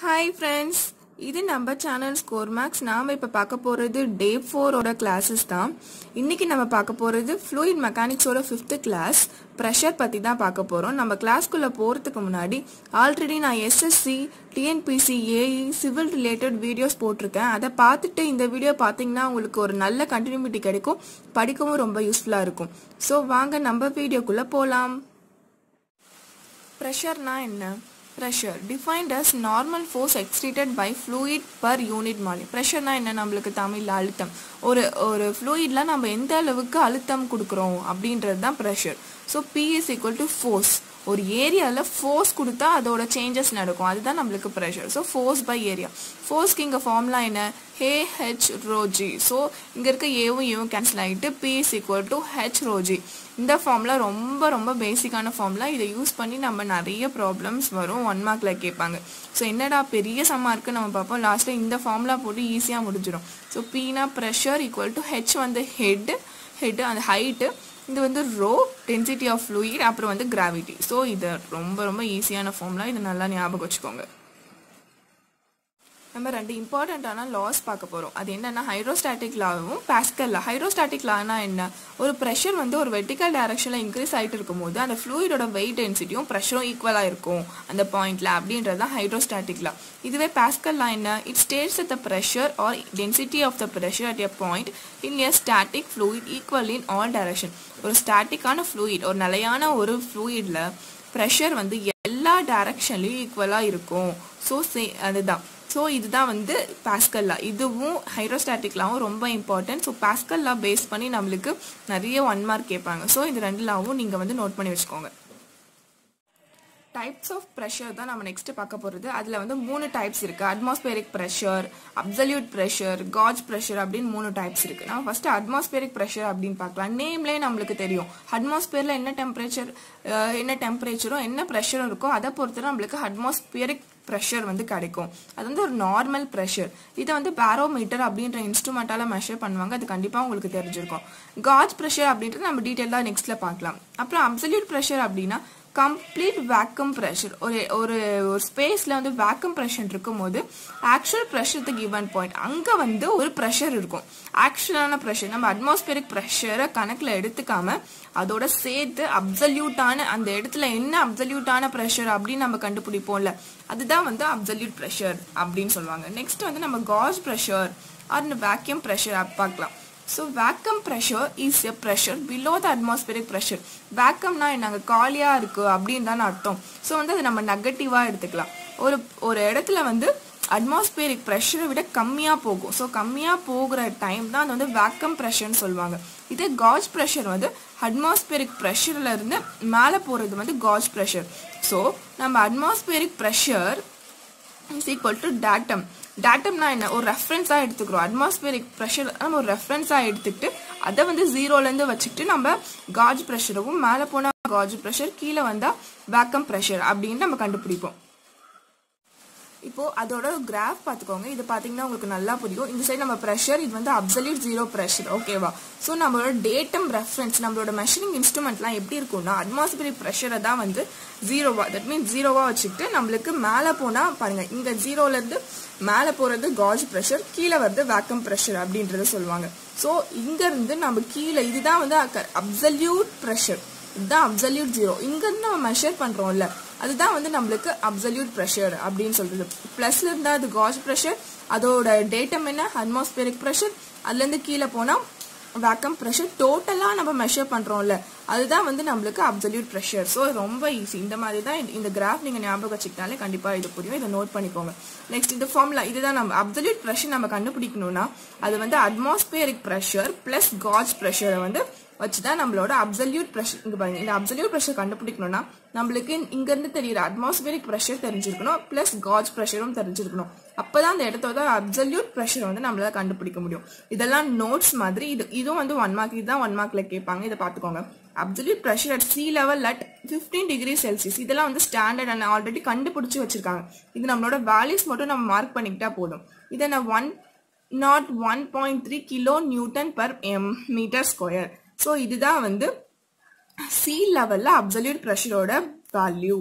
hi friends இது நம்ம channel score maths நாம் இப்போ பார்க்க போகிறது டே ஃபோரோட கிளாஸஸ் தான் இன்னைக்கு நம்ம பார்க்க போகிறது ஃப்ளூயிட் மெக்கானிக்ஸோட ஃபிஃப்த்து கிளாஸ் ப்ரெஷர் பற்றி தான் பார்க்க போகிறோம் நம்ம கிளாஸ்க்குள்ளே போகிறதுக்கு முன்னாடி ஆல்ரெடி நான் SSC TNPSC AE civil related videos போட்டிருக்கேன் அதை பார்த்துட்டு இந்த வீடியோ பார்த்தீங்கன்னா உங்களுக்கு ஒரு நல்ல கண்டினியூட்டி கிடைக்கும் படிக்கவும் ரொம்ப யூஸ்ஃபுல்லாக இருக்கும் ஸோ வாங்க நம்ம வீடியோக்குள்ளே போகலாம் ப்ரெஷர்னா என்ன pressure defined as normal force exerted by fluid per unit மாலி ப்ரெஷர்னா என்ன நம்மளுக்கு தமிழில் அழுத்தம் ஒரு ஒரு ஃப்ளூயிடில் நம்ம எந்த அளவுக்கு அழுத்தம் கொடுக்குறோம் அப்படின்றது தான் pressure so P is equal to force ஒரு ஏரியாவில் ஃபோர்ஸ் கொடுத்தா அதோட சேஞ்சஸ் நடக்கும் அதுதான் நம்மளுக்கு pressure so force by area ஃபோர்ஸ்க்கு இங்கே ஃபார்முலா என்ன ஹே ஹெச் ரோஜி ஸோ இங்கே இருக்க ஏவும் ஏவும் கேன்சல் ஆகிட்டு P is equal to H rho g இந்த ஃபார்முலா ரொம்ப ரொம்ப பேசிக்கான ஃபார்முலா இதை யூஸ் பண்ணி நம்ம நிறைய ப்ராப்ளம்ஸ் வரும் ஒன் மார்க்கில் கேட்பாங்க ஸோ என்னடா பெரிய சம்மா இருக்குது நம்ம பார்ப்போம் லாஸ்ட்டில் இந்த ஃபார்முலா போட்டு ஈஸியாக முடிஞ்சிடும் ஸோ பீனா ப்ரெஷர் ஈக்குவல் டு ஹெச் வந்து ஹெட் ஹெட்டு அந்த ஹைட்டு இது வந்து ரோ டென்சிட்டி ஆஃப் ஃப்ளூயிட் அப்புறம் வந்து கிராவிட்டி ஸோ இது ரொம்ப ரொம்ப ஈஸியான ஃபார்முலா இது நல்லா ஞாபகம் வச்சுக்கோங்க நம்ம ரெண்டு இம்பார்ட்டண்ட்டான லாஸ் பார்க்க போகிறோம் அது என்னென்னா ஹைட்ரோஸ்டாட்டிக் லாவும் பாஸ்கல் லா ஹைட்ரோஸ்டாட்டிக் லானா என்ன ஒரு ப்ரெஷர் வந்து ஒரு வெர்டிக்கல் டைரக்ஷனில் இன்க்ரீஸ் ஆகிட்டு இருக்கும்போது அந்த ஃப்ளூயிடோட வெயிட் டென்சிட்டியும் ப்ரெஷரும் ஈக்குவலாக இருக்கும் அந்த பாயிண்ட்ல அப்படின்றது தான் ஹைட்ரோஸ்டாட்டிக் லா இதுவே பாஸ்கல் லா என்ன it states the pressure or density of the pressure at a point in a static fluid equal in all direction ஒரு ஸ்டாட்டிக்கான ஃப்ளூயிட் ஒரு நிலையான ஒரு ஃப்ளூயிடில் ப்ரெஷர் வந்து எல்லா டைரக்ஷன்லையும் ஈக்குவலாக இருக்கும் ஸோ சே அதுதான் ஸோ இதுதான் வந்து பாஸ்கல்லா இதுவும் ஹைட்ரோஸ்டாட்டிக்லாவும் ரொம்ப இம்பார்ட்டன்ட் ஸோ பாஸ்கல்லா பேஸ் பண்ணி நம்மளுக்கு நிறைய ஒன் மார்க் கேட்பாங்க ஸோ இது ரெண்டு லாவும் நீங்கள் வந்து நோட் பண்ணி வச்சுக்கோங்க டைப்ஸ் ஆஃப் ப்ரெஷர் தான் நம்ம நெக்ஸ்ட் பார்க்க போகிறது அதில் வந்து மூணு டைப்ஸ் இருக்குது atmospheric pressure absolute pressure gauge pressure அப்படின்னு மூணு டைப்ஸ் இருக்குது நம்ம ஃபர்ஸ்ட் அட்மாஸ்பியரிக் ப்ரெஷர் அப்படின்னு பார்க்கலாம் நேம்லேயே நம்மளுக்கு தெரியும் அட்மாஸ்பியரில் என்ன டெம்பரேச்சர் என்ன டெம்பரேச்சரும் என்ன ப்ரெஷரும் இருக்கோ அதை பொறுத்து நம்மளுக்கு அட்மாஸ்பியரிக் ப்ரெஷர் வந்து கிடைக்கும் அது வந்து ஒரு நார்மல் ப்ரெஷர் இதை வந்து பேரோமீட்டர் அப்படின்ற இன்ஸ்ட்ருமெண்ட்டால் மெஷர் பண்ணுவாங்க அது கண்டிப்பாக உங்களுக்கு தெரிஞ்சிருக்கும் காஜ் ப்ரெஷர் அப்படின்றது நம்ம டீட்டெயிலாக நெக்ஸ்ட்டில் பார்க்கலாம் அப்புறம் அப்சல்யூட் ப்ரெஷர் அப்படின்னா கம்ப்ளீட் வேக்கம் ப்ரெஷர் ஒரு ஒரு ஒரு ஸ்பேஸில் வந்து வேக்கம் ப்ரெஷர் இருக்கும்போது actual pressure the given point அங்கே வந்து ஒரு ப்ரெஷர் இருக்கும் ஆக்சுவலான ப்ரெஷர் நம்ம அட்மாஸ்பியரிக் ப்ரெஷரை கணக்கில் எடுத்துக்காம அதோட சேர்த்து அப்சல்யூட்டான அந்த இடத்துல என்ன அப்சல்யூட்டான ப்ரெஷர் அப்படின்னு நம்ம கண்டுபிடிப்போம்ல அதுதான் வந்து அப்சல்யூட் ப்ரெஷர் அப்படின்னு சொல்லுவாங்க நெக்ஸ்ட் வந்து நம்ம gauge pressure or vacuum pressure பார்க்கலாம் so vacuum pressure is a pressure below the atmospheric pressure வேக்கம்னா நாங்கள் காலியாக இருக்குது அப்படின்னு தான் அர்த்தம் ஸோ வந்து அதை நம்ம நெகட்டிவாக எடுத்துக்கலாம் ஒரு ஒரு இடத்துல வந்து அட்மாஸ்பியரிக் ப்ரெஷரை விட கம்மியாக போகும் ஸோ கம்மியாக போகிற டைம் தான் அது வந்து வேக்கம் ப்ரெஷர்னு சொல்லுவாங்க இதே காஜ் ப்ரெஷர் வந்து அட்மாஸ்பியரிக் ப்ரெஷரில் இருந்து மேலே போகிறது வந்து காஜ் ப்ரெஷர் ஸோ நம்ம atmospheric pressure is equal to datum டேட்டம்னா என்ன ஒரு ரெஃபரன்ஸாக எடுத்துக்கிறோம் அட்மாஸ்பியரிக் ப்ரெஷர் நம்ம ஒரு ரெஃபரன்ஸாக எடுத்துக்கிட்டு அதை வந்து ஜீரோலேருந்து வச்சுக்கிட்டு நம்ம காஜ் ப்ரெஷரும் மேலே போனால் காஜ் ப்ரெஷர் கீழே வந்தால் வேக்கம் ப்ரெஷர் அப்படின்னு நம்ம கண்டுபிடிப்போம் இப்போ அதோட கிராஃப் பார்த்துக்கோங்க இது பார்த்தீங்கன்னா உங்களுக்கு நல்லா புரியும் இந்த சைடு நம்ம ப்ரெஷர் இது வந்து அப்சல்யூட் ஜீரோ ப்ரெஷர் ஓகேவா ஸோ நம்மளோட டேட்டம் ரெஃபரன்ஸ் நம்மளோட மெஷரிங் இன்ஸ்ட்ருமெண்ட்லாம் எப்படி இருக்கும்னா அட்மாஸ்பியரிக் ப்ரெஷரை தான் வந்து ஜீரோவா தட் மீன்ஸ் ஜீரோவா வச்சுக்கிட்டு நம்மளுக்கு மேலே போனால் பாருங்க இந்த ஜீரோலேருந்து மேலே போகிறது காஜ் ப்ரெஷர் கீழே வருது வேக்கம் ப்ரெஷர் அப்படின்றத சொல்லுவாங்க ஸோ இங்கேருந்து நம்ம கீழே இதுதான் வந்து அப்சல்யூட் ப்ரெஷர் இதுதான் அப்சல்யூட் ஜீரோ இங்கேருந்து நம்ம மெஷர் பண்ணுறோம்ல அதுதான் வந்து நம்மளுக்கு அப்சல்யூட் ப்ரெஷர் அப்படின்னு சொல்றது ப்ளஸ்ல இருந்தால் அது காஜ் ப்ரெஷர் அதோட டேட்டம் என்ன அட்மாஸ்பியரிக் ப்ரெஷர் அதுலேருந்து கீழே போனால் வேக்கம் ப்ரெஷர் டோட்டலாக நம்ம மெஷர் பண்ணுறோம்ல அதுதான் வந்து நம்மளுக்கு அப்சல்யூட் ப்ரெஷர் ஸோ ரொம்ப ஈஸி இந்த மாதிரி தான் இந்த கிராஃப் நீங்கள் ஞாபகம் வச்சுக்கிட்டாலே கண்டிப்பாக இது புரியும் இதை நோட் பண்ணிக்கோங்க நெக்ஸ்ட் இந்த ஃபார்முலா இதுதான் நம்ம அப்சல்யூட் ப்ரெஷர் நம்ம கண்டுபிடிக்கணும்னா அது வந்து அட்மாஸ்பியரிக் ப்ரெஷர் ப்ளஸ் காஜ் ப்ரெஷரை வந்து வச்சு தான் நம்மளோட அப்சல்யூட் ப்ரெஷர் இங்கே பாருங்க இந்த அப்சல்யூட் ப்ரெஷர் கண்டுபிடிக்கணும்னா நம்மளுக்கு இங்கேருந்து தெரியுற அட்மாஸ்பியரிக் ப்ரெஷர் தெரிஞ்சிருக்கணும் ப்ளஸ் காஜ் ப்ரெஷரும் தெரிஞ்சிருக்கணும் அப்போதான் அந்த இடத்தோட அப்சல்யூட் ப்ரெஷர் வந்து நம்மளால கண்டுபிடிக்க முடியும் இதெல்லாம் நோட்ஸ் மாதிரி இது இதுவும் வந்து ஒன் மார்க் இதுதான் ஒன் மார்க்ல கேட்பாங்க இதை பார்த்துக்கோங்க absolute pressure at sea level at fifteen degree Celsius இதெல்லாம் வந்து ஸ்டாண்டர்ட் அண்ட் ஆல்ரெடி கண்டுபிடிச்சி வச்சிருக்காங்க இது நம்மளோட வேல்யூஸ் மட்டும் நம்ம மார்க் பண்ணிக்கிட்டா போதும் இதை நான் one naught one point three kilo newton per M metre square so இதுதான் வந்து சி லெவலில் அப்சல்யூட் ப்ரெஷரோட value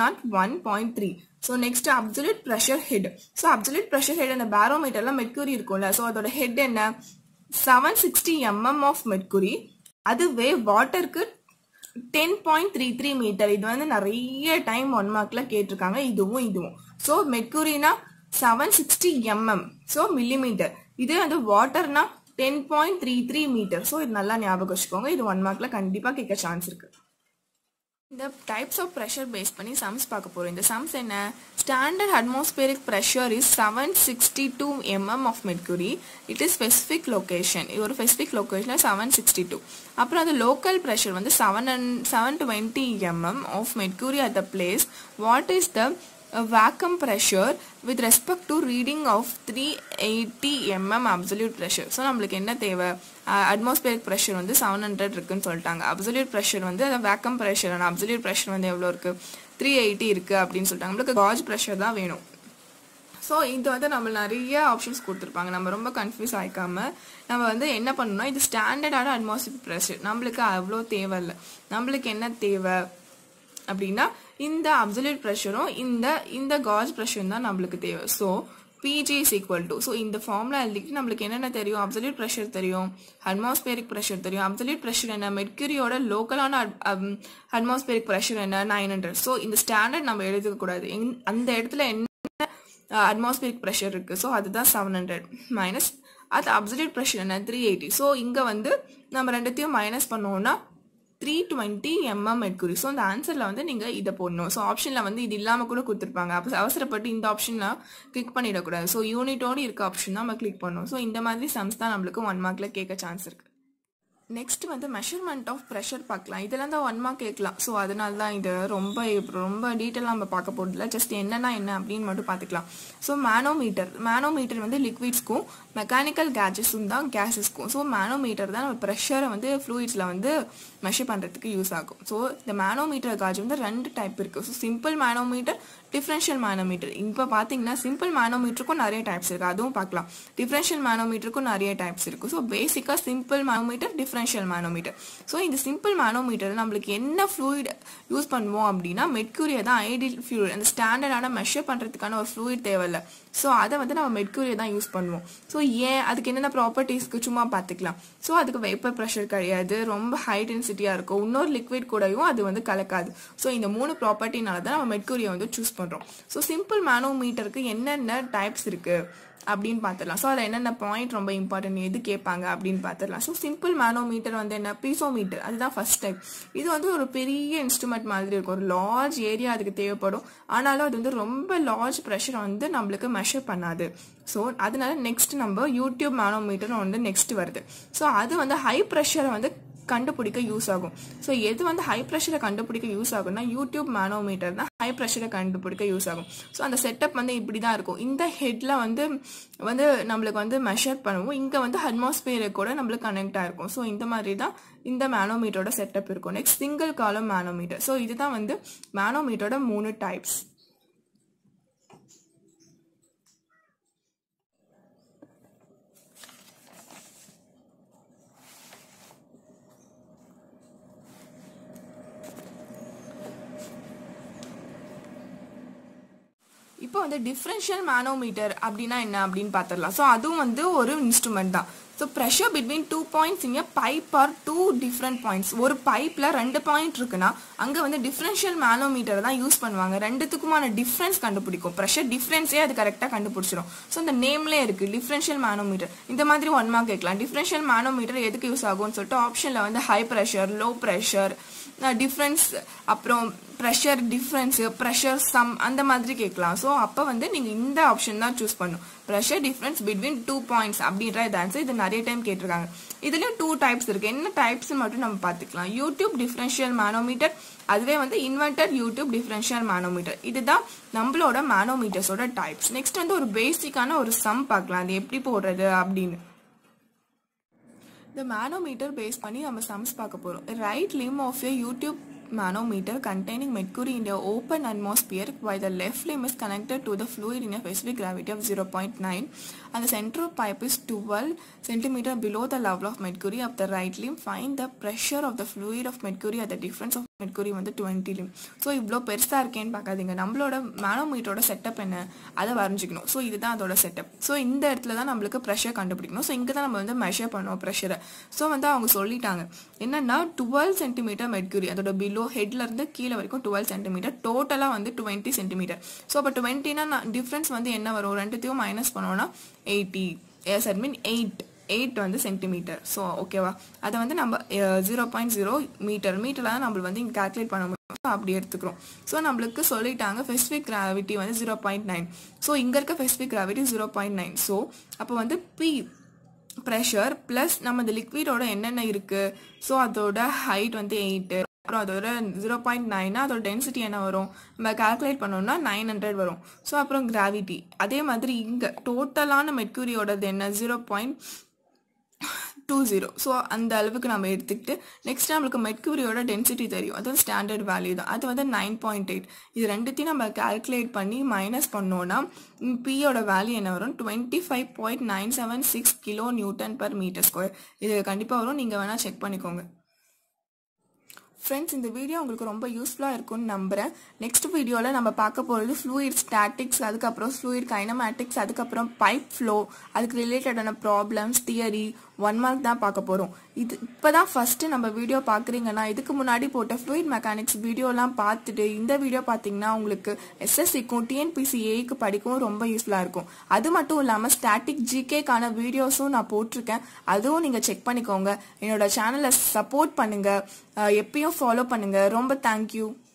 101.3 so next absolute pressure head so absolute pressure head அந்த barometerல mercury இருக்கும்ல so அதோட head என்ன 760 mm of mercury அதுவே வாட்டருக்கு ten point three three metre இது வந்து நிறைய டைம் ஒன் மார்க்ல கேட்டிருக்காங்க இதுவும் இதுவும் ஸோ மெர்க்குரினா seven sixty MM so millimetre இது வந்து வாட்டர்னா ten point three three metre so இது நல்லா ஞாபகம் வச்சுக்கோங்க இது ஒன் மார்க்ல கண்டிப்பாக கேட்க சான்ஸ் இருக்கு இந்த டைப்ஸ் ஆஃப் ப்ரெஷர் பேஸ் பண்ணி சம்ஸ் பார்க்க போகிறோம் இந்த சம்ஸ் என்ன standard atmospheric pressure is seven sixty two MM of mercury it is specific location இது ஒரு specific location seven sixty two அப்புறம் அது லோக்கல் ப்ரெஷர் வந்து seven and seven twenty MM of mercury at the place what is the vacuum pressure with respect to reading of 380 mm absolute pressure so நம்மளுக்கு என்ன தேவை atmospheric pressure வந்து seven hundred இருக்குன்னு சொல்லிட்டாங்க absolute pressure வந்து அந்த vacuum pressure ஆனால் absolute pressure வந்து எவ்வளோ இருக்குது த்ரீ எயிட்டி இருக்குது அப்படின்னு சொல்லிட்டாங்க நம்மளுக்கு காஜ் ப்ரெஷர் தான் வேணும் ஸோ இது வந்து நம்ம நிறைய ஆப்ஷன்ஸ் கொடுத்துருப்பாங்க நம்ம ரொம்ப கன்ஃபியூஸ் ஆகிக்காம நம்ம வந்து என்ன பண்ணணும்னா இது ஸ்டாண்டர்டான அட்மாஸ்பியர் ப்ரெஷர் நம்மளுக்கு அவ்வளோ தேவை இல்லை நம்மளுக்கு என்ன தேவை அப்படின்னா இந்த அப்சல்யூட் ப்ரெஷரும் இந்த இந்த காஜ் ப்ரெஷரும் தான் நம்மளுக்கு தேவை so PG is equal to so இந்த ஃபார்ம்ல எழுதிட்டு நம்மளுக்கு என்னென்ன தெரியும் அப்சல்யூட் ப்ரெஷர் தெரியும் அட்மாஸ்பியரிக் ப்ரெஷர் தெரியும் அப்சல்யூட் ப்ரெஷர் என்ன மெர்க்யூரியோட லோக்கலான அட்மாஸ்பியரிக் ப்ரெஷர் என்ன நைன் ஹண்ட்ரட் ஸோ இந்த ஸ்டாண்டர்ட் நம்ம எழுதிக்க கூடாது அந்த இடத்துல என்ன அட்மாஸ்பியரிக் ப்ரெஷர் இருக்கு ஸோ அதுதான் செவன் ஹண்ட்ரட் மைனஸ் அது அப்சல்யூட் ப்ரெஷர் என்ன த்ரீ எயிட்டி ஸோ இங்கே வந்து நம்ம ரெண்டுத்தையும் மைனஸ் பண்ணோம்னா three twenty MM mercury so அந்த ஆன்சரில் வந்து நீங்கள் இதை போடணும் ஸோ ஆப்ஷனில் வந்து இது இல்லாமல் கூட கொடுத்துருப்பாங்க அப்போ அவசரப்பட்டு இந்த ஆப்ஷன்லாம் கிளிக் பண்ணிடக்கூடாது ஸோ யூனிட்டோடு இருக்க ஆப்ஷன் தான் நம்ம கிளிக் பண்ணணும் ஸோ இந்த மாதிரி சம்ஸ் தான் நம்மளுக்கு ஒன் மார்க்கில் கேட்க சான்ஸ் இருக்குது நெக்ஸ்ட் வந்து மெஷர்மெண்ட் ஆஃப் ப்ரெஷர் பார்க்கலாம் இதெல்லாம் தான் ஒன் மார்க் கேட்கலாம் ஸோ அதனால தான் இது ரொம்ப ரொம்ப டீட்டெயிலாக நம்ம பார்க்க போகிறதில்ல ஜஸ்ட் என்னென்னா என்ன அப்படின்னு மட்டும் பார்த்துக்கலாம் ஸோ மேனோமீட்டர் மேனோமீட்டர் வந்து லிக்விட்ஸ்க்கும் மெக்கானிக்கல் கேஜஸும் தான் கேஸஸ்க்கும் ஸோ மேனோமீட்டர் தான் நம்ம ப்ரெஷரை வந்து ஃப்ளூயிட்ஸில் வந்து மெஷர் பண்ணுறதுக்கு யூஸ் ஆகும் ஸோ இந்த மேனோமீட்டர் காஜ் வந்து ரெண்டு டைப் இருக்குது so simple manometer differential manometer இப்போ பார்த்தீங்கன்னா சிம்பிள் மேனோமீட்டருக்கும் நிறைய டைப்ஸ் இருக்குது அதுவும் பார்க்கலாம் டிஃப்ரென்ஷியல் மேனோமீட்டருக்கும் நிறைய டைப்ஸ் இருக்குது ஸோ பேசிக்காக simple manometer differential manometer so இந்த சிம்பிள் மேனோமீட்டர் நம்மளுக்கு என்ன ஃப்ளூயிட் யூஸ் பண்ணுவோம் அப்படின்னா மெட்கூரியை தான் ஐடியல் ஃப்ளூயிட் அந்த ஸ்டாண்டர்டான மெஷர் பண்ணுறதுக்கான ஒரு ஃப்ளூயிட் தேவையில்ல ஸோ அதை வந்து நம்ம மெட்கூரியை தான் யூஸ் பண்ணுவோம் ஸோ ஏன் அதுக்கு என்னென்ன ப்ராப்பர்ட்டிஸ்க்கு சும்மா பார்த்துக்கலாம் ஸோ அதுக்கு வெப்பர் ப்ரெஷர் கிடையாது ரொம்ப ஹை டென்சிட்டியாக இருக்கும் இன்னொரு லிக்விட் கூடயும் அது வந்து கலக்காது ஸோ இந்த மூணு ப்ராப்பர்ட்டினால தான் நம்ம மெட்கூரியை வந்து சூஸ் பண்ணுறோம் ஸோ சிம்பிள் மேனோமீட்டருக்கு என்னென்ன டைப்ஸ் இருக்குது அப்படின்னு பார்த்துடலாம் ஸோ அதில் என்னென்ன பாயிண்ட் ரொம்ப இம்பார்ட்டன்ட் எது கேட்பாங்க அப்படின்னு பார்த்துடலாம் ஸோ சிம்பிள் மேனோமீட்டர் வந்து என்ன பீசோமீட்டர் அதுதான் ஃபர்ஸ்ட் டைப் இது வந்து ஒரு பெரிய இன்ஸ்ட்ருமெண்ட் மாதிரி இருக்கும் ஒரு லார்ஜ் ஏரியா அதுக்கு தேவைப்படும் ஆனாலும் அது வந்து ரொம்ப லார்ஜ் ப்ரெஷரை வந்து நம்மளுக்கு மெஷர் பண்ணாது ஸோ அதனால நெக்ஸ்ட் நம்ம யூடியூப் மேனோமீட்டர் வந்து நெக்ஸ்ட் வருது ஸோ அது வந்து ஹை ப்ரெஷரை வந்து கண்டுபிடிக்க யூஸ் ஆகும் ஸோ எது வந்து ஹை ப்ரெஷரை கண்டுபிடிக்க யூஸ் ஆகும்னா யூடியூப் மேனோமீட்டர் தான் ஹை ப்ரெஷரை கண்டுபிடிக்க யூஸ் ஆகும் ஸோ அந்த செட்டப் வந்து இப்படி தான் இருக்கும் இந்த ஹெட்ல வந்து வந்து நம்மளுக்கு வந்து மெஷர் பண்ணுவோம் இங்கே வந்து அட்மாஸ்பியரை கூட நம்மளுக்கு கனெக்ட் ஆயிருக்கும் ஸோ இந்த மாதிரி தான் இந்த மேனோமீட்டரோட செட்டப் இருக்கும் next single column manometer so இதுதான் வந்து மேனோமீட்டரோட மூணு டைப்ஸ் இப்போ வந்து டிஃப்ரென்ஷியல் மேனோமீட்டர் அப்படின்னா என்ன அப்படின்னு பார்த்துடலாம் ஸோ அதுவும் வந்து ஒரு இன்ஸ்ட்ருமெண்ட் தான் so pressure between two points இங்கே pipe or two different points ஒரு பைப்பில் ரெண்டு பாயிண்ட் இருக்குன்னா அங்கே வந்து டிஃப்ரென்ஷியல் மேனோமீட்டர் தான் யூஸ் பண்ணுவாங்க ரெண்டுத்துக்குமான டிஃப்ரென்ஸ் கண்டுபிடிக்கும் ப்ரெஷர் டிஃப்ரென்ஸே அது கரெக்டாக கண்டுபிடிச்சிடும் ஸோ இந்த நேம்லேயே இருக்குது டிஃப்ரென்ஷியல் மேனோமீட்டர் இந்த மாதிரி ஒன் மார்க் கேட்கலாம் டிஃப்ரென்ஷியல் மேனோமீட்டர் எதுக்கு யூஸ் ஆகும்னு சொல்லிட்டு ஆப்ஷனில் வந்து high pressure low pressure difference அப்புறம் ப்ரெஷர் டிஃப்ரென்ஸு ப்ரெஷர் சம் அந்த மாதிரி கேட்கலாம் ஸோ அப்போ வந்து நீங்கள் இந்த ஆப்ஷன் தான் சூஸ் பண்ணும் pressure difference between two points அப்படின்ற இது ஆன்சர் இது நிறைய டைம் கேட்டிருக்காங்க இதுலேயும் டூ டைப்ஸ் இருக்கு என்ன டைப்ஸ் மட்டும் நம்ம பார்த்துக்கலாம் யூடியூப் டிஃப்ரென்ஷியல் மேனோமீட்டர் அதுவே வந்து இன்வெர்டர் யூடியூப் டிஃப்ரென்ஷியல் மேனோமீட்டர் இதுதான் நம்மளோட மேனோமீட்டர்ஸோட டைப்ஸ் நெக்ஸ்ட் வந்து ஒரு பேசிக்கான ஒரு சம் பார்க்கலாம் அது எப்படி போடுறது அப்படின்னு இந்த மேனோமீட்டர் பேஸ் பண்ணி நம்ம சம்ஸ் பார்க்க போகிறோம் right limb of a U tube manometer containing mercury in the open atmosphere while the left limb is connected to the fluid in a specific gravity of 0.9 and the center of pipe is 12 centimeter below the level of mercury of the right limb find the pressure of the fluid of mercury at the difference of mercury வந்து டுவெண்ட்டிலையும் so இவ்வளோ பெருசாக இருக்கேன்னு பார்க்காதீங்க நம்மளோட மேனோமீட்டரோட setup என்ன அதை வரைஞ்சிக்கணும் so இதுதான் அதோட செட்டப் ஸோ இந்த இடத்துல தான் நம்மளுக்கு ப்ரெஷர் கண்டுபிடிக்கணும் ஸோ இங்கே தான் நம்ம வந்து மெஷர் பண்ணுவோம் ப்ரெஷரை ஸோ வந்து அவங்க சொல்லிட்டாங்க என்னன்னா டுவெல் சென்டிமீட்டர் மெர்க்குரி அதோட பிலோ ஹெட்ல இருந்து கீழே வரைக்கும் டுவெல் சென்டிமீட்டர் டோட்டலாக வந்து டுவெண்ட்டி சென்டிமீட்டர் ஸோ அப்போ டுவெண்ட்டினா டிஃப்ரென்ஸ் வந்து என்ன வரும் ரெண்டுத்தையும் மைனஸ் பண்ணோம்னா eighty S I mean eight eight வந்து சென்டிமீட்டர் ஸோ ஓகேவா அதை வந்து நம்ம ஜீரோ பாயிண்ட் ஜீரோ மீட்டர் மீட்டரில் தான் நம்ம வந்து இங்கே கால்குலேட் பண்ண முடியும் So, அப்படி எடுத்துக்கிறோம் ஸோ நம்மளுக்கு சொல்லிட்டாங்க ஸ்பெசிஃபிக் கிராவிட்டி வந்து ஜீரோ பாயிண்ட் நைன் ஸோ இங்கே இருக்க specific gravity zero point nine so அப்போ வந்து பி ப்ரெஷர் ப்ளஸ் நம்ம இந்த லிக்விடோட என்னென்ன இருக்குது ஸோ அதோட ஹைட் வந்து எயிட்டு அப்புறம் அதோட ஜீரோ பாயிண்ட் நைனா அதோட டென்சிட்டி என்ன வரும் நம்ம கால்குலேட் பண்ணோம்னா நைன் ஹண்ட்ரட் வரும் ஸோ அப்புறம் கிராவிட்டி அதே மாதிரி இங்கே டோட்டலான மெர்க்குரியோடது என்ன zero point two zero so அந்த அளவுக்கு நம்ம எடுத்துக்கிட்டு நெக்ஸ்ட் நம்மளுக்கு மெர்க்குரியோட டென்சிட்டி தெரியும் அது வந்து ஸ்டாண்டர்ட் வேல்யூ தான் அது வந்து நைன் பாயிண்ட் எயிட் இது ரெண்டுத்தையும் நம்ம கால்குலேட் பண்ணி மைனஸ் பண்ணோன்னா பியோட வேல்யூ என்ன வரும் twenty five point nine seven six kilo newton per metre square இது கண்டிப்பாக வரும் நீங்கள் வேணால் செக் பண்ணிக்கோங்க ஃப்ரெண்ட்ஸ் இந்த வீடியோ உங்களுக்கு ரொம்ப யூஸ்ஃபுல்லாக இருக்கும்னு நம்புகிறேன் நெக்ஸ்ட் வீடியோவில் நம்ம பார்க்க போகிறது ஃப்ளூயிட் ஸ்டாட்டிக்ஸ் அதுக்கப்புறம் ஃப்ளூயிட் கைனமேட்டிக்ஸ் அதுக்கப்புறம் பைப் ஃப்ளோ அதுக்கு ரிலேட்டடான ப்ராப்ளம்ஸ் தியரி ஒன் மார்க் தான் பார்க்க போகிறோம் இது இப்போ தான் ஃபஸ்ட்டு நம்ம வீடியோ பார்க்குறீங்கன்னா இதுக்கு முன்னாடி போட்ட ஃப்ளூயிட் மெக்கானிக்ஸ் வீடியோலாம் பார்த்துட்டு இந்த வீடியோ பார்த்தீங்கன்னா உங்களுக்கு எஸ்எஸ்சிக்கும் டிஎன்பிசிஏக்கு படிக்கவும் ரொம்ப யூஸ்ஃபுல்லாக இருக்கும் அது மட்டும் இல்லாமல் ஸ்டாட்டிக் ஜிகேக்கான வீடியோஸும் நான் போட்டிருக்கேன் அதுவும் நீங்கள் செக் பண்ணிக்கோங்க என்னோட சேனலை சப்போர்ட் பண்ணுங்கள் எப்பயும் ஃபாலோ பண்ணுங்கள் ரொம்ப தேங்க்யூ